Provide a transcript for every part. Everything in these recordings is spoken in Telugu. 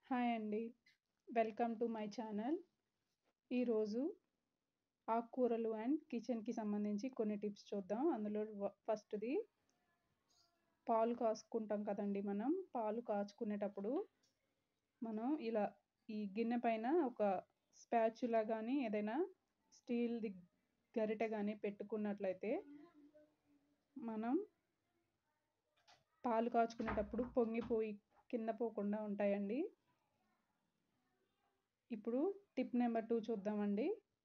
హాయ్ అండి వెల్కమ్ టు మై ఛానల్ ఈరోజు ఆకుకూరలు అండ్ కిచెన్కి సంబంధించి కొన్ని టిప్స్ చూద్దాం అందులో వ- ఫస్ట్ది పాలు కాచుకుంటాం కదండి మనం పాలు కాచుకునేటప్పుడు మనం ఇలా ఈ గిన్నె పైన ఒక స్పాచులా కానీ ఏదైనా స్టీల్ది గరిటె కానీ పెట్టుకున్నట్లయితే మనం పాలు కాచుకునేటప్పుడు పొంగిపోయి కింద పోకుండా ఉంటాయండి ఇప్పుడు టిప్ నెంబర్ టూ చూద్దామండి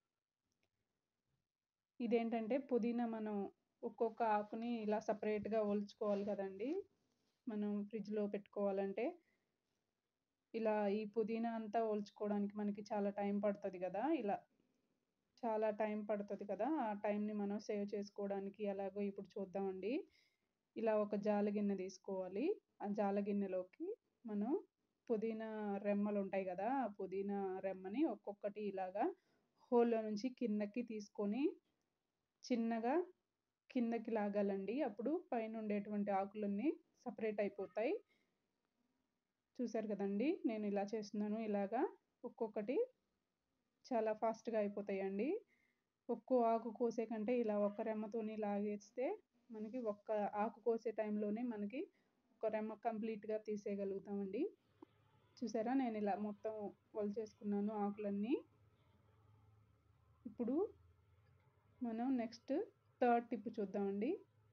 ఇదేంటంటే పుదీనా మనం ఒక్కొక్క ఆకుని ఇలా సపరేట్గా ఒలుచుకోవాలి కదండి మనం ఫ్రిడ్జ్లో పెట్టుకోవాలంటే ఇలా ఈ పుదీనా అంతా ఒలుచుకోవడానికి మనకి చాలా టైం పడుతుంది కదా ఇలా చాలా టైం పడుతుంది కదా ఆ టైంని మనం సేవ్ చేసుకోవడానికి ఎలాగో ఇప్పుడు చూద్దామండి ఇలా ఒక జాల గిన్నె తీసుకోవాలి ఆ జాల గిన్నెలోకి మనం పుదీనా రెమ్మలు ఉంటాయి కదా ఆ పుదీనా రెమ్మని ఒక్కొక్కటి ఇలాగా హోల్లో నుంచి కిందకి తీసుకొని చిన్నగా కిందకి లాగాలండి అప్పుడు పైన ఉండేటువంటి ఆకులన్నీ సపరేట్ అయిపోతాయి చూసారు కదండి నేను ఇలా చేస్తున్నాను ఇలాగా ఒక్కొక్కటి చాలా ఫాస్ట్గా అయిపోతాయండి ఒక్కో ఆకు కోసే కంటే ఇలా ఒక్క రెమ్మతోని లాగేస్తే మనకి ఒక్క ఆకు కోసే టైంలోనే మనకి ఒక రెమ్మ కంప్లీట్గా తీసేయగలుగుతామండి చూసారా నేను ఇలా మొత్తం చేసుకున్నాను ఆకులన్నీ ఇప్పుడు మనం నెక్స్ట్ థర్డ్ టిప్ చూద్దామండి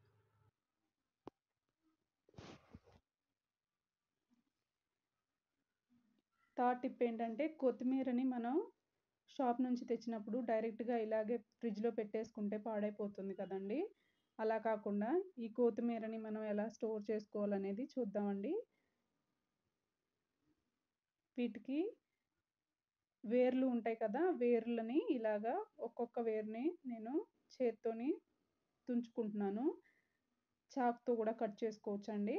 థర్డ్ టిప్ ఏంటంటే కొత్తిమీరని మనం షాప్ నుంచి తెచ్చినప్పుడు డైరెక్ట్గా ఇలాగే ఫ్రిడ్జ్లో పెట్టేసుకుంటే పాడైపోతుంది కదండి అలా కాకుండా ఈ కొత్తిమీరని మనం ఎలా స్టోర్ చేసుకోవాలనేది చూద్దామండి వీటికి వేర్లు ఉంటాయి కదా వేర్లని ఇలాగా ఒక్కొక్క వేరుని నేను చేత్తోని తుంచుకుంటున్నాను చాక్తో కూడా కట్ చేసుకోవచ్చండి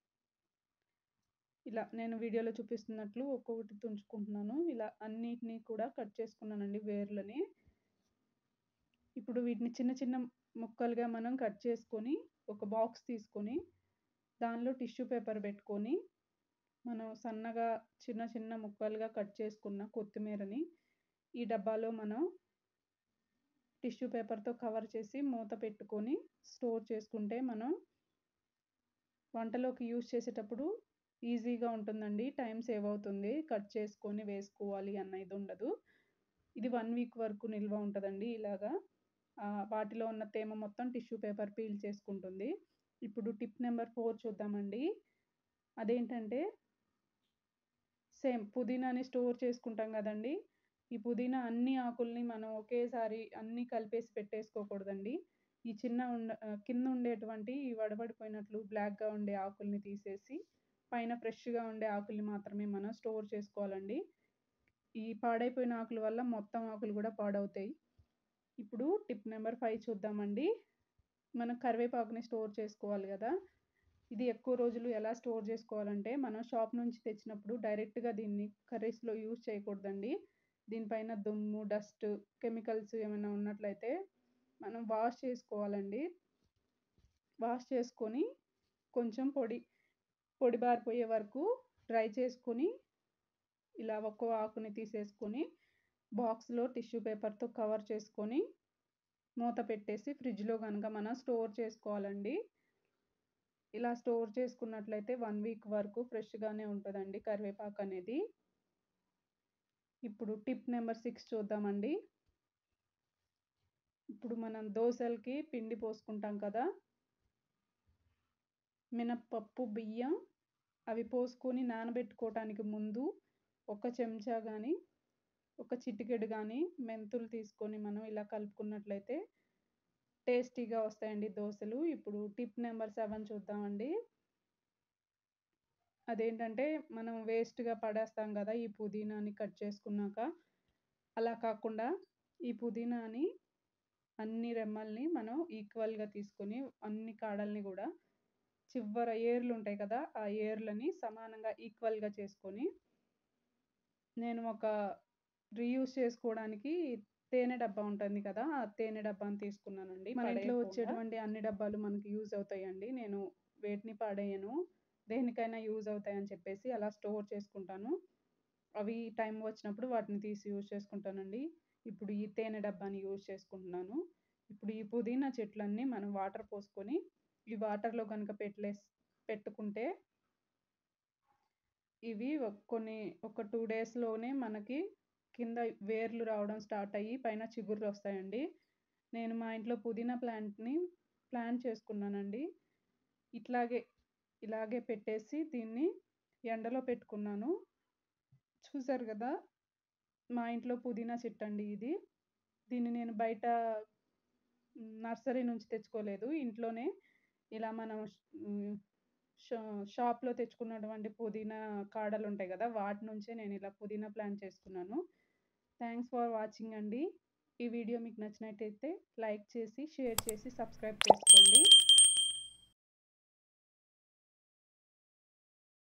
ఇలా నేను వీడియోలో చూపిస్తున్నట్లు ఒక్కొక్కటి తుంచుకుంటున్నాను ఇలా అన్నిటినీ కూడా కట్ చేసుకున్నానండి వేర్లని ఇప్పుడు వీటిని చిన్న చిన్న ముక్కలుగా మనం కట్ చేసుకొని ఒక బాక్స్ తీసుకొని దానిలో టిష్యూ పేపర్ పెట్టుకొని మనం సన్నగా చిన్న చిన్న ముక్కలుగా కట్ చేసుకున్న కొత్తిమీరని ఈ డబ్బాలో మనం టిష్యూ పేపర్తో కవర్ చేసి మూత పెట్టుకొని స్టోర్ చేసుకుంటే మనం వంటలోకి యూజ్ చేసేటప్పుడు ఈజీగా ఉంటుందండి టైం సేవ్ అవుతుంది కట్ చేసుకొని వేసుకోవాలి అన్న ఇది ఉండదు ఇది వన్ వీక్ వరకు నిల్వ ఉంటుందండి ఇలాగా వాటిలో ఉన్న తేమ మొత్తం టిష్యూ పేపర్ పీల్ చేసుకుంటుంది ఇప్పుడు టిప్ నెంబర్ ఫోర్ చూద్దామండి అదేంటంటే సేమ్ పుదీనాని స్టోర్ చేసుకుంటాం కదండి ఈ పుదీనా అన్ని ఆకుల్ని మనం ఒకేసారి అన్ని కలిపేసి పెట్టేసుకోకూడదండి ఈ చిన్న ఉండ కింద ఉండేటువంటి వడబడిపోయినట్లు బ్లాక్గా ఉండే ఆకుల్ని తీసేసి పైన ఫ్రెష్గా ఉండే ఆకుల్ని మాత్రమే మనం స్టోర్ చేసుకోవాలండి ఈ పాడైపోయిన ఆకుల వల్ల మొత్తం ఆకులు కూడా పాడవుతాయి ఇప్పుడు టిప్ నెంబర్ ఫైవ్ చూద్దామండి మనం కరివేపాకుని స్టోర్ చేసుకోవాలి కదా ఇది ఎక్కువ రోజులు ఎలా స్టోర్ చేసుకోవాలంటే మనం షాప్ నుంచి తెచ్చినప్పుడు డైరెక్ట్గా దీన్ని కర్రీస్లో యూజ్ చేయకూడదండి దీనిపైన దుమ్ము డస్ట్ కెమికల్స్ ఏమైనా ఉన్నట్లయితే మనం వాష్ చేసుకోవాలండి వాష్ చేసుకొని కొంచెం పొడి పొడి బారిపోయే వరకు డ్రై చేసుకొని ఇలా ఒక్కో ఆకుని తీసేసుకొని బాక్స్లో టిష్యూ పేపర్తో కవర్ చేసుకొని మూత పెట్టేసి ఫ్రిడ్జ్లో కనుక మనం స్టోర్ చేసుకోవాలండి ఇలా స్టోర్ చేసుకున్నట్లయితే వన్ వీక్ వరకు ఫ్రెష్గానే ఉంటుందండి కరివేపాకు అనేది ఇప్పుడు టిప్ నెంబర్ సిక్స్ చూద్దామండి ఇప్పుడు మనం దోశలకి పిండి పోసుకుంటాం కదా మినప్పప్పు బియ్యం అవి పోసుకొని నానబెట్టుకోవటానికి ముందు ఒక చెంచా కానీ ఒక చిటికెడు కానీ మెంతులు తీసుకొని మనం ఇలా కలుపుకున్నట్లయితే టేస్టీగా వస్తాయండి దోశలు ఇప్పుడు టిప్ నెంబర్ సెవెన్ చూద్దామండి అదేంటంటే మనం వేస్ట్గా పడేస్తాం కదా ఈ పుదీనాని కట్ చేసుకున్నాక అలా కాకుండా ఈ పుదీనాని అన్ని రెమ్మల్ని మనం ఈక్వల్గా తీసుకొని అన్ని కాడల్ని కూడా చివర ఏర్లు ఉంటాయి కదా ఆ ఏర్లని సమానంగా ఈక్వల్గా చేసుకొని నేను ఒక రీయూస్ చేసుకోవడానికి తేనె డబ్బా ఉంటుంది కదా ఆ తేనె డబ్బాని తీసుకున్నానండి మన ఇంట్లో వచ్చేటువంటి అన్ని డబ్బాలు మనకి యూజ్ అవుతాయండి నేను వేటిని పాడేయను దేనికైనా యూజ్ అవుతాయని చెప్పేసి అలా స్టోర్ చేసుకుంటాను అవి టైం వచ్చినప్పుడు వాటిని తీసి యూజ్ చేసుకుంటానండి ఇప్పుడు ఈ తేనె డబ్బాని యూజ్ చేసుకుంటున్నాను ఇప్పుడు ఈ పుదీనా చెట్లన్నీ మనం వాటర్ పోసుకొని ఈ వాటర్లో కనుక పెట్టలేస్ పెట్టుకుంటే ఇవి కొన్ని ఒక టూ డేస్లోనే మనకి కింద వేర్లు రావడం స్టార్ట్ అయ్యి పైన చిగుర్లు వస్తాయండి నేను మా ఇంట్లో పుదీనా ప్లాంట్ని ప్లాన్ చేసుకున్నానండి ఇట్లాగే ఇలాగే పెట్టేసి దీన్ని ఎండలో పెట్టుకున్నాను చూసారు కదా మా ఇంట్లో పుదీనా చెట్టు అండి ఇది దీన్ని నేను బయట నర్సరీ నుంచి తెచ్చుకోలేదు ఇంట్లోనే ఇలా మనం షాప్లో తెచ్చుకున్నటువంటి పుదీనా కాడలు ఉంటాయి కదా వాటి నుంచే నేను ఇలా పుదీనా ప్లాంట్ చేసుకున్నాను థ్యాంక్స్ ఫర్ వాచింగ్ అండి ఈ వీడియో మీకు నచ్చినట్టయితే లైక్ చేసి షేర్ చేసి సబ్స్క్రైబ్ చేసుకోండి